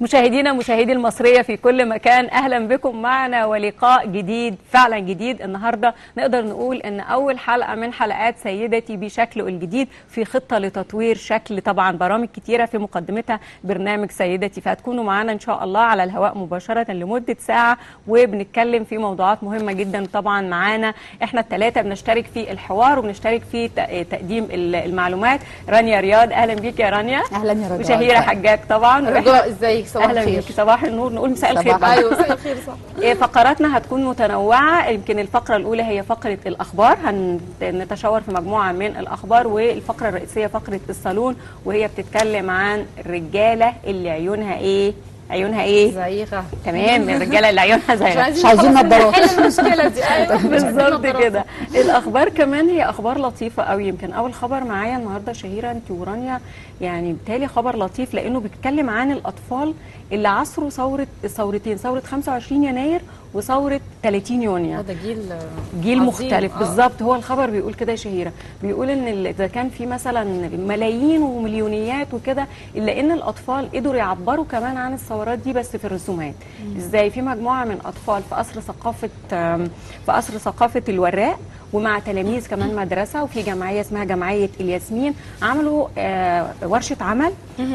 مشاهدينا مشاهدي المصرية في كل مكان أهلا بكم معنا ولقاء جديد فعلا جديد النهاردة نقدر نقول أن أول حلقة من حلقات سيدتي بشكله الجديد في خطة لتطوير شكل طبعا برامج كتيرة في مقدمتها برنامج سيدتي فهتكونوا معنا إن شاء الله على الهواء مباشرة لمدة ساعة وبنتكلم في موضوعات مهمة جدا طبعا معانا احنا الثلاثة بنشترك في الحوار وبنشترك في ت- تقديم المعلومات رانيا رياض أهلا بيك يا رانيا اهلا يا رجاء وشهيرة حجاج طبعا رجاء ازيك صباح اهلا الخير بيكي صباح النور نقول مساء صباح الخير بقى. ايوه مساء الخير صح إيه، فقراتنا هتكون متنوعة يمكن الفقرة الأولى هي فقرة الأخبار هنتشاور في مجموعة من الأخبار والفقرة الرئيسية فقرة الصالون وهي بتتكلم عن الرجالة اللي عيونها إيه عيونها إيه زيغه تمام الرجالة اللي عيونها زي مش عايزين خلاص نضارات. نحل المشكله دي ايوه مش عايزين بالظبط نضارات. كده الاخبار كمان هي اخبار لطيفه قوي يمكن اول خبر معايا النهارده شهيره انت ورانيا يعني بالتالي خبر لطيف لانه بيتكلم عن الاطفال اللي عصروا ثوره ثورتين ثوره 25 يناير وثوره 30 يونيو آه، ده جيل جيل عظيم. مختلف آه. بالظبط هو الخبر بيقول كده يا شهيره بيقول ان ال- اذا كان في مثلا ملايين ومليونيات وكده الا ان الاطفال قدروا يعبروا كمان عن الثورات دي بس في الرسومات ازاي في مجموعه من اطفال في قصر ثقافه آم، في قصر ثقافه الوراق ومع تلاميذ كمان مدرسه وفي جمعيه اسمها جمعيه الياسمين عملوا آه، ورشه عمل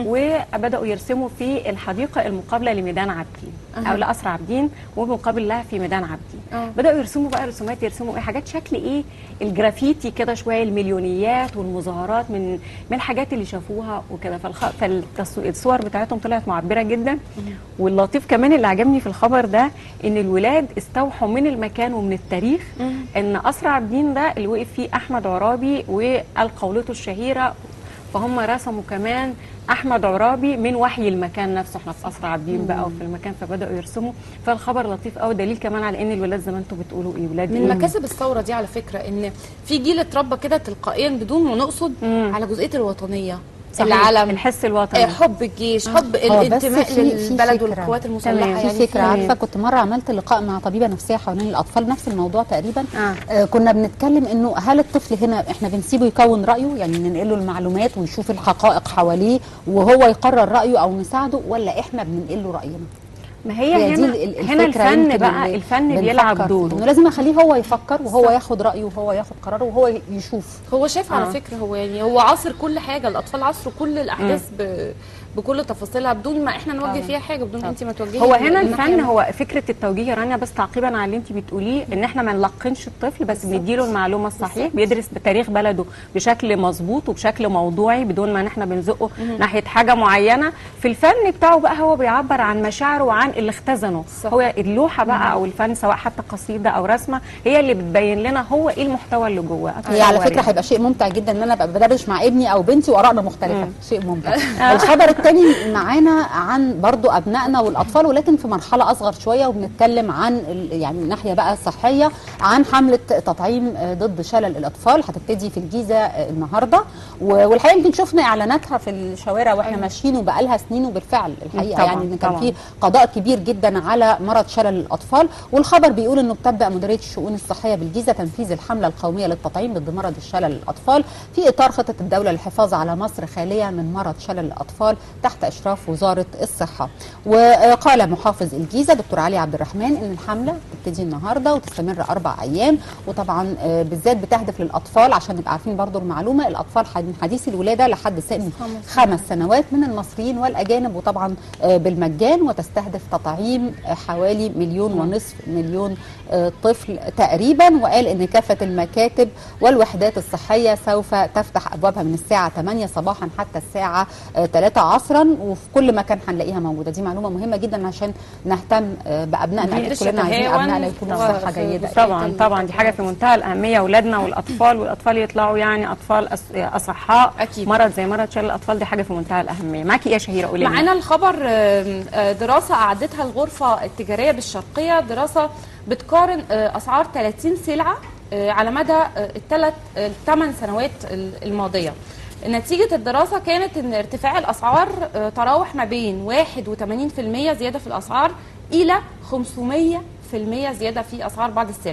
وبداوا يرسموا في الحديقه المقابله لميدان عابدين او لقصر عابدين ومقابل لها في ميدان عابدين آه. بداوا يرسموا بقى رسومات يرسموا ايه حاجات شكل ايه الجرافيتي كده شويه المليونيات والمظاهرات من من الحاجات اللي شافوها وكده فالخ... فالصور بتاعتهم طلعت معبره جدا واللطيف كمان اللي عجبني في الخبر ده ان الولاد استوحوا من المكان ومن التاريخ ان قصر عابدين ده اللي وقف فيه احمد عرابي وقال قولته الشهيره فهم رسموا كمان احمد عرابي من وحي المكان نفسه احنا في قصر عابدين بقى وفي المكان فبداوا يرسموا فالخبر لطيف قوي دليل كمان على ان الولاد زي ما انتم بتقولوا ايه ولاد من إيه؟ مكاسب الثوره دي على فكره ان في جيل اتربى كده تلقائيا بدون ما نقصد مم. على جزئيه الوطنيه صحيح. العلم الحس الوطني آه، حب الجيش حب هو بس الانتماء في- في للبلد فكرة. والقوات تمام. المسلحه في يعني فكره عارفه كنت مره عملت لقاء مع طبيبه نفسيه حوالين الاطفال نفس الموضوع تقريبا آه. آه كنا بنتكلم انه هل الطفل هنا احنا بنسيبه يكون رايه يعني ننقل له المعلومات ويشوف الحقائق حواليه وهو يقرر رايه او نساعده ولا احنا بننقل له راينا ما هي, هي دي هنا ال- هنا الفكرة الفن يمكن بقى اللي الفن بنفكر بيلعب فيه. دوره انه لازم اخليه هو يفكر وهو صح. ياخد رايه وهو ياخد قراره وهو يشوف هو شاف آه. على فكره هو يعني هو عاصر كل حاجه الاطفال عصروا كل الاحداث ب... بكل تفاصيلها بدون ما احنا نوجه طبعا. فيها حاجه بدون انت ما توجهي هو هنا الناحية الفن ما- هو فكره التوجيه يا رانيا بس تعقيبا على اللي انت بتقوليه ان احنا ما نلقنش الطفل بس بنديله المعلومه الصحيح بيدرس بتاريخ بلده بشكل مظبوط وبشكل موضوعي بدون ما احنا بنزقه ناحيه حاجه معينه في الفن بتاعه بقى هو بيعبر عن مشاعره وعن اللي اختزنه صح. هو اللوحه بقى او الفن سواء حتى قصيده او رسمه هي اللي بتبين لنا هو ايه المحتوى اللي جواه هي على أتصور فكره يعني. هيبقى شيء ممتع جدا ان انا ابقى بدردش مع ابني او بنتي وارائنا مختلفه شيء ممتع الخبر الثاني معانا عن برضو ابنائنا والاطفال ولكن في مرحله اصغر شويه وبنتكلم عن ال- يعني الناحيه بقى الصحيه عن حمله تطعيم آه، ضد شلل الاطفال هتبتدي في الجيزه آه، النهارده و- والحقيقه يمكن شفنا اعلاناتها في الشوارع واحنا ماشيين وبقالها سنين وبالفعل الحقيقه طبعاً، يعني ان كان طبعاً. في قضاء كبير جدا على مرض شلل الاطفال والخبر بيقول انه بتبدا مديريه الشؤون الصحيه بالجيزه تنفيذ الحمله القوميه للتطعيم ضد مرض الشلل الاطفال في اطار خطه الدوله للحفاظ على مصر خاليه من مرض شلل الاطفال تحت اشراف وزاره الصحه وقال محافظ الجيزه دكتور علي عبد الرحمن ان الحمله تبتدي النهارده وتستمر اربع ايام وطبعا آه، بالذات بتهدف للاطفال عشان نبقى عارفين برضو المعلومه الاطفال حد- من حديث الولاده لحد سن خمس سنوات من المصريين والاجانب وطبعا آه، بالمجان وتستهدف تطعيم آه، حوالي مليون ونصف مليون آه، طفل تقريبا وقال ان كافه المكاتب والوحدات الصحيه سوف تفتح ابوابها من الساعه 8 صباحا حتى الساعه آه، 3 عصرا وفي كل مكان هنلاقيها موجوده دي معلومه مهمه جدا عشان نهتم آه، بابنائنا دي أكيد كلنا عايزين تتهاون ابنائنا يكونوا و- بصحه في- جيده طبعا طبعا دي حاجه في منتهى الاهميه اولادنا والاطفال والاطفال يطلعوا يعني اطفال أص- اصحاء أكيد. مرض زي مرض شلل الاطفال دي حاجه في منتهى الاهميه معاكي ايه يا شهيره قولي لنا. معانا الخبر آم، آه، دراسة أعدتها الغرفة التجارية بالشرقية دراسة بتقارن آه، أسعار 30 سلعة آه، على مدى الثلاث الثمان سنوات ال- الماضية نتيجة الدراسة كانت أن ارتفاع الأسعار آه، تراوح ما بين 81% زيادة في الأسعار إلى 500% زيادة في أسعار بعض السلع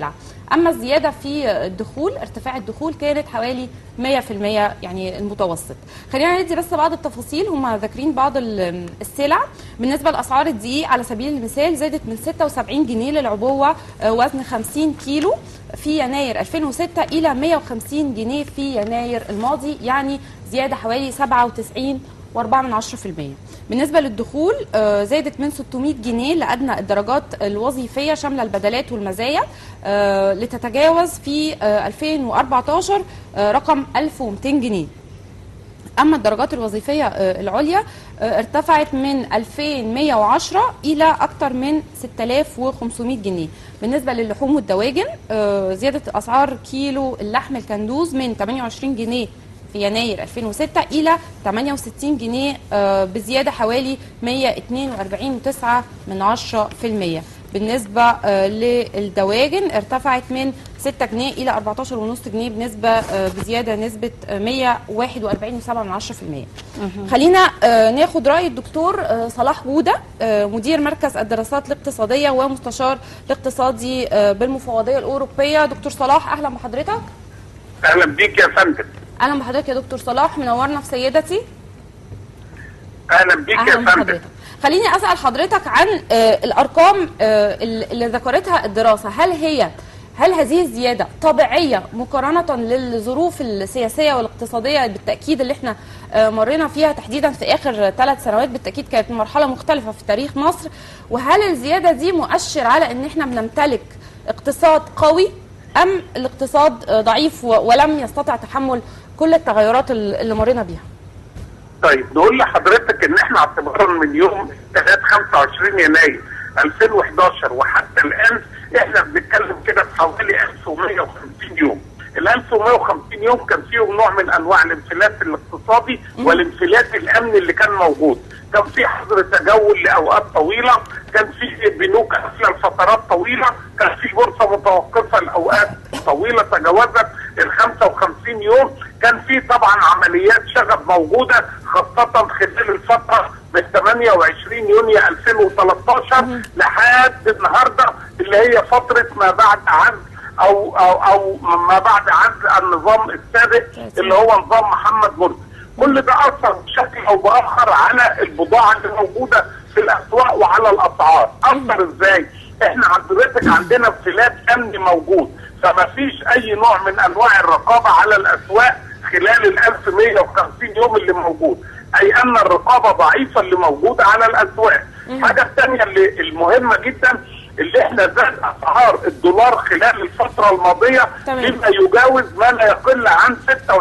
اما الزياده في الدخول ارتفاع الدخول كانت حوالي 100% يعني المتوسط خلينا ندي بس بعض التفاصيل هم ذاكرين بعض ال- السلع بالنسبه لاسعار الدقيق على سبيل المثال زادت من 76 جنيه للعبوه آه، وزن 50 كيلو في يناير 2006 الى 150 جنيه في يناير الماضي يعني زياده حوالي 97 و4 من 10% بالنسبه للدخول آه، زادت من 600 جنيه لادنى الدرجات الوظيفيه شامله البدلات والمزايا آه، لتتجاوز في آه، 2014 آه، رقم 1200 جنيه اما الدرجات الوظيفيه آه، العليا آه، ارتفعت من 2110 الى اكثر من 6500 جنيه بالنسبه للحوم والدواجن آه، زياده اسعار كيلو اللحم الكندوز من 28 جنيه في يناير 2006 الى 68 جنيه آه، بزياده حوالي 142.9 من 10% بالنسبه آه، للدواجن ارتفعت من 6 جنيه الى 14.5 جنيه بنسبه آه، بزياده نسبه آه، 141.7 من 10% خلينا آه، ناخد راي الدكتور آه، صلاح بوده آه، مدير مركز الدراسات الاقتصاديه ومستشار الاقتصادي آه، بالمفوضيه الاوروبيه دكتور صلاح اهلا بحضرتك اهلا بيك يا فندم اهلا بحضرتك يا دكتور صلاح منورنا في سيدتي اهلا بيك اهلا يا فندم بحضرتك خليني اسال حضرتك عن آه، الارقام آه، اللي ذكرتها الدراسه هل هي هل هذه الزيادة طبيعية مقارنة للظروف السياسية والاقتصادية بالتأكيد اللي احنا آه، مرينا فيها تحديدا في آخر ثلاث سنوات بالتأكيد كانت مرحلة مختلفة في تاريخ مصر وهل الزيادة دي مؤشر على ان احنا بنمتلك اقتصاد قوي أم الاقتصاد آه، ضعيف و- ولم يستطع تحمل كل التغيرات اللي مرينا بيها طيب نقول لحضرتك ان احنا اعتبارا من يوم 3 25 يناير 2011 وحتى الان احنا بنتكلم كده في حوالي 1150 يوم ال 1150 يوم كان فيهم نوع من انواع الانفلات الاقتصادي والانفلات الامني اللي كان موجود كان في حظر تجول لاوقات طويله كان في بنوك قافله لفترات طويله كان في بورصه متوقفه لاوقات طويله تجاوزت ال 55 يوم كان في طبعا عمليات شغب موجوده خاصه خلال الفتره من 28 يونيو 2013 لحد النهارده اللي هي فتره ما بعد عزل او او او ما بعد عزل النظام السابق اللي هو نظام محمد مرسي كل ده اثر بشكل او باخر على البضاعه اللي موجوده في الاسواق وعلى الاسعار اثر ازاي احنا حضرتك عندنا انفلات امني موجود فما فيش اي نوع من انواع الرقابه على الاسواق خلال ال 1150 يوم اللي موجود اي ان الرقابه ضعيفه اللي موجوده على الاسواق الحاجه الثانيه اللي المهمه جدا اللي احنا زاد اسعار الدولار خلال الفتره الماضيه تمام. بما يجاوز ما لا يقل عن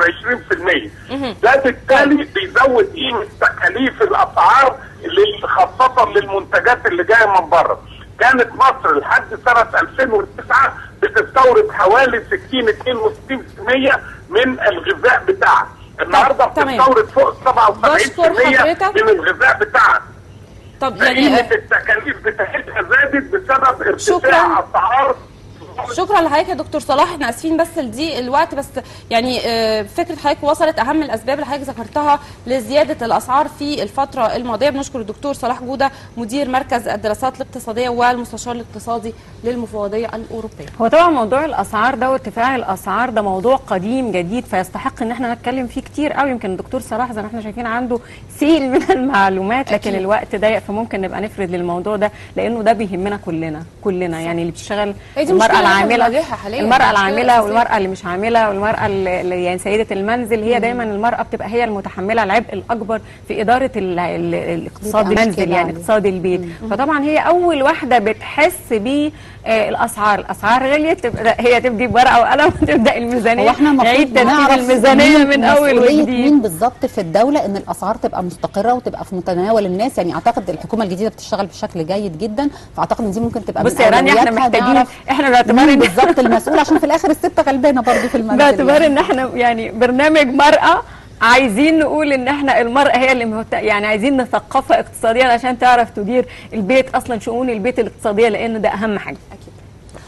26% ده بالتالي بيزود قيمه تكاليف الاسعار اللي خاصه للمنتجات اللي جايه من بره كانت مصر لحد سنه 2009 بتستورد حوالي 60 62% من الغذاء بتاعها النهارده تمام. بتستورد فوق 77% بشكر حضرتك. من الغذاء بتاعها طب يعني قيمه آه، التكاليف بتاعتها زادت بسبب ارتفاع شكراً. اسعار شكرا لحضرتك يا دكتور صلاح احنا اسفين بس لضيق الوقت بس يعني آه، فكره حضرتك وصلت اهم الاسباب اللي حضرتك ذكرتها لزياده الاسعار في الفتره الماضيه بنشكر الدكتور صلاح جوده مدير مركز الدراسات الاقتصاديه والمستشار الاقتصادي للمفوضيه الاوروبيه هو طبعا موضوع الاسعار ده وارتفاع الاسعار ده موضوع قديم جديد فيستحق ان احنا نتكلم فيه كتير قوي يمكن الدكتور صلاح زي ما احنا شايفين عنده سيل من المعلومات لكن أكيد. الوقت ضيق فممكن نبقى نفرد للموضوع ده لانه ده بيهمنا كلنا كلنا يعني اللي بتشتغل هي دي المراه مشكلة احنا العامله بنواجهها حاليا. المراه مشكلة العامله أساسية. والمراه اللي مش عامله والمراه اللي اللي يعني سيده المنزل هي دايما المراه بتبقى هي المتحمله العبء الاكبر في اداره ال- ال- الاقتصاد بيبقى المنزل مشكلة يعني عليه. اقتصاد البيت فطبعا هي اول واحده بتحس بالاسعار الاسعار غليت تبقى هي تبدي بورقه وقلم وتبدا الميزانيه هو احنا المفروض نعيد ترتيب نعرف الميزانيه مين- من اول مسؤولية وجديد مين بالظبط في الدوله ان الاسعار تبقى مستقره وتبقى في متناول الناس يعني اعتقد الحكومه الجديده بتشتغل بشكل جيد جدا فاعتقد ان دي ممكن تبقى بص من يا رانيا احنا أولوياتها محتاجين نعرف احنا باعتبار مين ان بالظبط المسؤول عشان في الاخر الست غلبانه برضه في المنزل باعتبار يعني. ان احنا يعني برنامج مرأة عايزين نقول ان احنا المرأة هي اللي مهت... يعني عايزين نثقفها اقتصاديا عشان تعرف تدير البيت اصلا شؤون البيت الاقتصادية لان ده اهم حاجة اكيد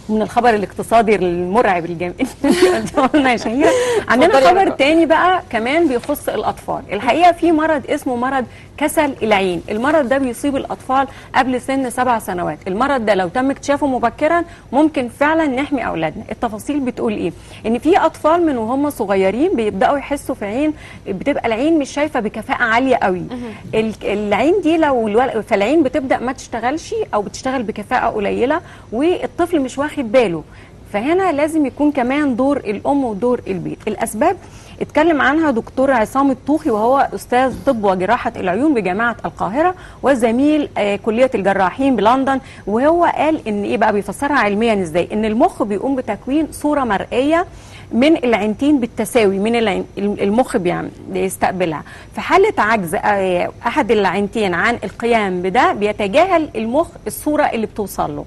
ومن الخبر الاقتصادي المرعب الجميل قلنا يا شهيرة عندنا اتفضلي يا خبر رجاء. تاني بقى كمان بيخص الاطفال الحقيقه في مرض اسمه مرض كسل العين المرض ده بيصيب الاطفال قبل سن سبع سنوات المرض ده لو تم اكتشافه مبكرا ممكن فعلا نحمي اولادنا التفاصيل بتقول ايه ان في اطفال من وهم صغيرين بيبداوا يحسوا في عين بتبقى العين مش شايفه بكفاءه عاليه قوي ال- العين دي لو الول- فالعين بتبدا ما تشتغلش او بتشتغل بكفاءه قليله والطفل مش واخد باله فهنا لازم يكون كمان دور الام ودور البيت الاسباب اتكلم عنها دكتور عصام الطوخي وهو استاذ طب وجراحه العيون بجامعه القاهره وزميل آه، كليه الجراحين بلندن وهو قال ان ايه بقى بيفسرها علميا ازاي ان المخ بيقوم بتكوين صوره مرئيه من العينتين بالتساوي من العين المخ بيعمل بيستقبلها في حاله عجز آه، احد العينتين عن القيام بده بيتجاهل المخ الصوره اللي بتوصل له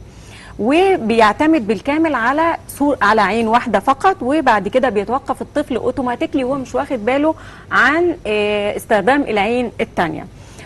وبيعتمد بالكامل على صور على عين واحده فقط وبعد كده بيتوقف الطفل اوتوماتيكلي وهو مش واخد باله عن آه، استخدام العين الثانيه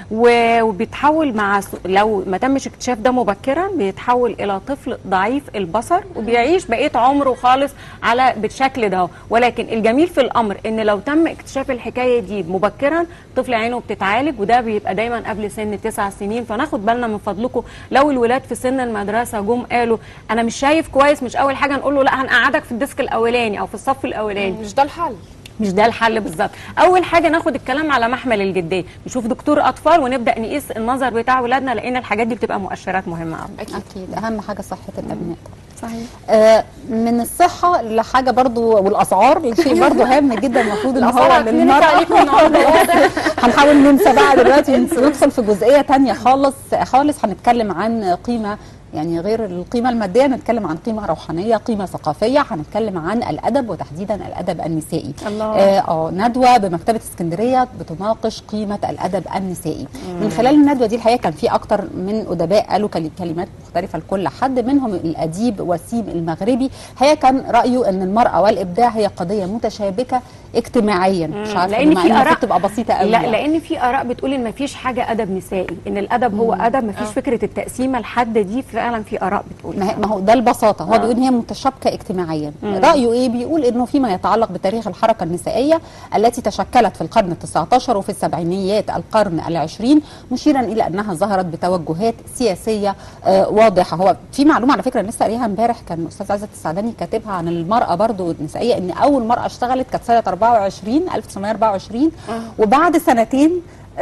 وبيتحول مع س- لو ما تمش اكتشاف ده مبكرا بيتحول الى طفل ضعيف البصر وبيعيش بقيه عمره خالص على بالشكل ده ولكن الجميل في الامر ان لو تم اكتشاف الحكايه دي مبكرا طفل عينه بتتعالج وده بيبقى دايما قبل سن تسع سنين فناخد بالنا من فضلكم لو الولاد في سن المدرسه جم قالوا انا مش شايف كويس مش اول حاجه نقول له لا هنقعدك في الديسك الاولاني او في الصف الاولاني مش ده الحل مش ده الحل بالظبط اول حاجه ناخد الكلام على محمل الجديه نشوف دكتور اطفال ونبدا نقيس النظر بتاع اولادنا لان الحاجات دي بتبقى مؤشرات مهمه قوي اكيد اكيد اهم حاجه صحه الابناء صحيح آه، من الصحه لحاجه برضو والاسعار لشيء برضو هام جدا المفروض ان هو الأسعار هتنمي عليكم النهارده واضح. هنحاول ننسى بقى دلوقتي ندخل في جزئيه تانية خالص خالص هنتكلم عن قيمه يعني غير القيمة المادية نتكلم عن قيمة روحانية قيمة ثقافية هنتكلم عن الأدب وتحديدا الأدب النسائي الله. آه آه، ندوة بمكتبة اسكندرية بتناقش قيمة الأدب النسائي من خلال الندوة دي الحقيقة كان في أكتر من أدباء قالوا كلي- كلمات مختلفة لكل حد منهم الأديب وسيم المغربي الحقيقة كان رأيه أن المرأة والإبداع هي قضية متشابكة اجتماعيا مش عارفة لان بما في إنها اراء المفروض تبقى بسيطة قوي لا يعني. لان في اراء بتقول ان مفيش حاجه ادب نسائي ان الادب هو ادب مفيش فكره التقسيمه الحاده دي فعلا في اراء بتقول ما هي- ما هو ده البساطه هو آه. بيقول إن هي متشابكه اجتماعيا رايه ايه بيقول انه فيما يتعلق بتاريخ الحركه النسائيه التي تشكلت في القرن ال19 وفي السبعينيات القرن العشرين مشيرا الى انها ظهرت بتوجهات سياسيه آه واضحه هو في معلومه على فكره أنا لسه قاريها امبارح كان الاستاذ عزت السعداني كاتبها عن المراه برضو النسائيه ان اول مراه اشتغلت كانت سنه 24 1924 وبعد سنتين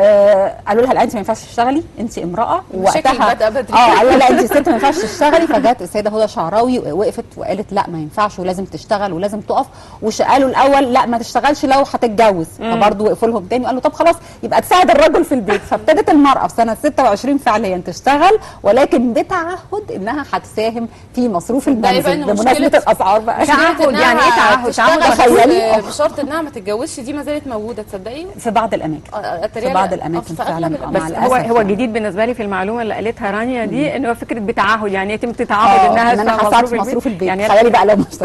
آه قالوا لها لا انت ما ينفعش تشتغلي انت امراه المشاكل بادئة بدري. اه قالوا لا انت ست ما ينفعش تشتغلي فجت السيده هدى شعراوي وقفت وقالت لا ما ينفعش ولازم تشتغل ولازم تقف وقالوا الاول لا ما تشتغلش لو هتتجوز فبرضه وقفوا لهم تاني وقالوا طب خلاص يبقى تساعد الرجل في البيت فابتدت المراه في سنه 26 فعليا تشتغل ولكن بتعهد انها هتساهم في مصروف ده يبقى المنزل إن بمناسبه مشكلة- الاسعار بقى تعهد، يعني إيه تعهد؟ تعهد تخيلي. بشرط انها ما تتجوزش دي ما زالت موجوده تصدقي في بعض الاماكن آه، في بعض الاماكن فعلا بس مع بس الأسف هو هو يعني. جديد بالنسبه لي في المعلومه اللي قالتها رانيا دي ان هو فكره بتعهد يعني يتم تتعهد اه انها ان انا تدفع هساعد في مصروف البيت يعني تخيلي بقى لو مش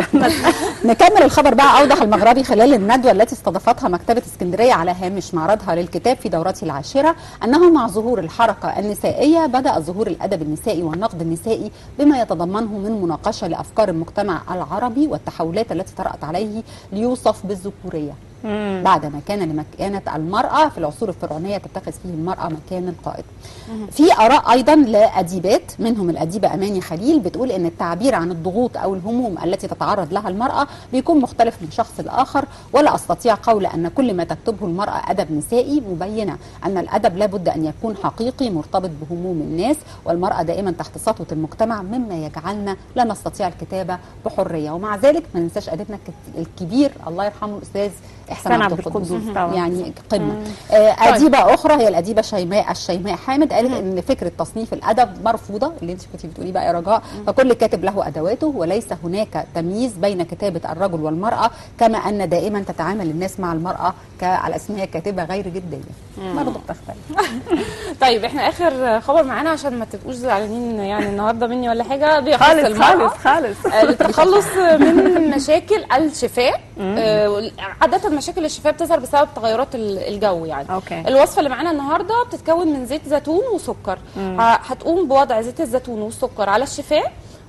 نكمل الخبر بقى اوضح المغربي خلال الندوه التي استضافتها مكتبه اسكندريه على هامش معرضها للكتاب في دورته العاشره انه مع ظهور الحركه النسائيه بدا ظهور الادب النسائي والنقد النسائي بما يتضمنه من مناقشه لافكار المجتمع العربي والتحولات التي طرات عليه ليوصف بالذكوريه بعدما كان لمكانة المرأة في العصور الفرعونية تتخذ فيه المرأة مكان القائد في آراء أيضا لأديبات منهم الأديبة أماني خليل بتقول أن التعبير عن الضغوط أو الهموم التي تتعرض لها المرأة بيكون مختلف من شخص لآخر ولا أستطيع قول أن كل ما تكتبه المرأة أدب نسائي مبينة أن الأدب لابد أن يكون حقيقي مرتبط بهموم الناس والمرأة دائما تحت سطوة المجتمع مما يجعلنا لا نستطيع الكتابة بحرية ومع ذلك ما ننساش أديبنا الك- الكبير الله يرحمه الأستاذ إحسان إحسان عبد عبد القدوس القدوس طبعا. يعني قمة آه، أديبة أخرى هي الأديبة شيماء الشيماء حامد قالت إن فكرة تصنيف الأدب مرفوضة اللي أنت كنت بتقولي بقى يا رجاء فكل كاتب له أدواته وليس هناك تمييز بين كتابة الرجل والمرأة كما أن دائما تتعامل الناس مع المرأة ك- على أساس إن هي كاتبة غير جدية برضه بتختلف طيب احنا اخر خبر معانا عشان ما تبقوش زعلانين يعني النهارده مني ولا حاجه بيخص خالص المرأة. خالص خالص آه، للتخلص من مشاكل الشفاء آه، عادة مشاكل الشفاء بتظهر بسبب تغيرات ال- الجو يعني أوكي. الوصفة اللي معانا النهاردة بتتكون من زيت زيتون وسكر ه- هتقوم بوضع زيت الزيتون والسكر على الشفاء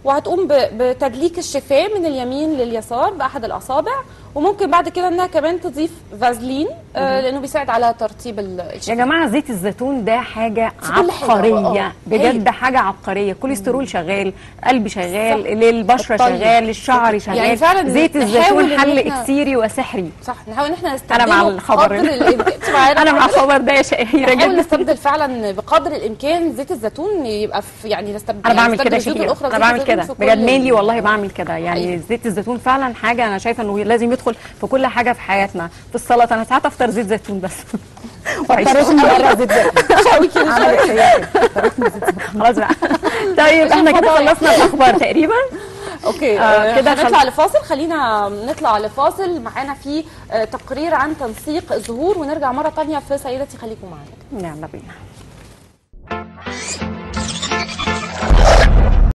وهتقوم ب- بتدليك الشفاه من اليمين لليسار باحد الاصابع وممكن بعد كده انها كمان تضيف فازلين آه لانه بيساعد على ترطيب ال- يا الشفاه جماعه زيت الزيتون ده حاجه في كل حاجة، عبقريه آه. بجد حاجه عبقريه كوليسترول شغال قلب شغال صح. للبشره الطيب. شغال للشعر شغال يعني فعلا زيت نحاول الزيتون إن حل إحنا- اكسيري وسحري صح نحاول ان احنا نستخدمه انا مع الخبر بقدر الامكان أنت معانا انا مع حضرتك؟ الخبر ده يا شهيره نحاول جدا نستبدل فعلا بقدر الامكان زيت الزيتون يبقى في يعني نستبدل انا يعني بعمل نستبدل كده يا الزيوت شهيره الأخرى انا بزيت بعمل الزيتون كده في كل بجد ال- مينلي والله بعمل كده حقيقي. يعني زيت الزيتون فعلا حاجه انا شايفه انه لازم يدخل في كل حاجه في حياتنا في السلطه انا ساعات افطر زيت زيتون بس وعيش. طريقة مرة زيت زيتون شوي كده عملت فيها كده. طريقة زيت زيتون. خلاص بقى طيب احنا كده خلصنا الاخبار تقريبا اوكي آه، آه كده كده نطلع خل- لفاصل خلينا نطلع لفاصل معانا في آه تقرير عن تنسيق الزهور ونرجع مره تانية في سيدتي خليكم معانا يلا بينا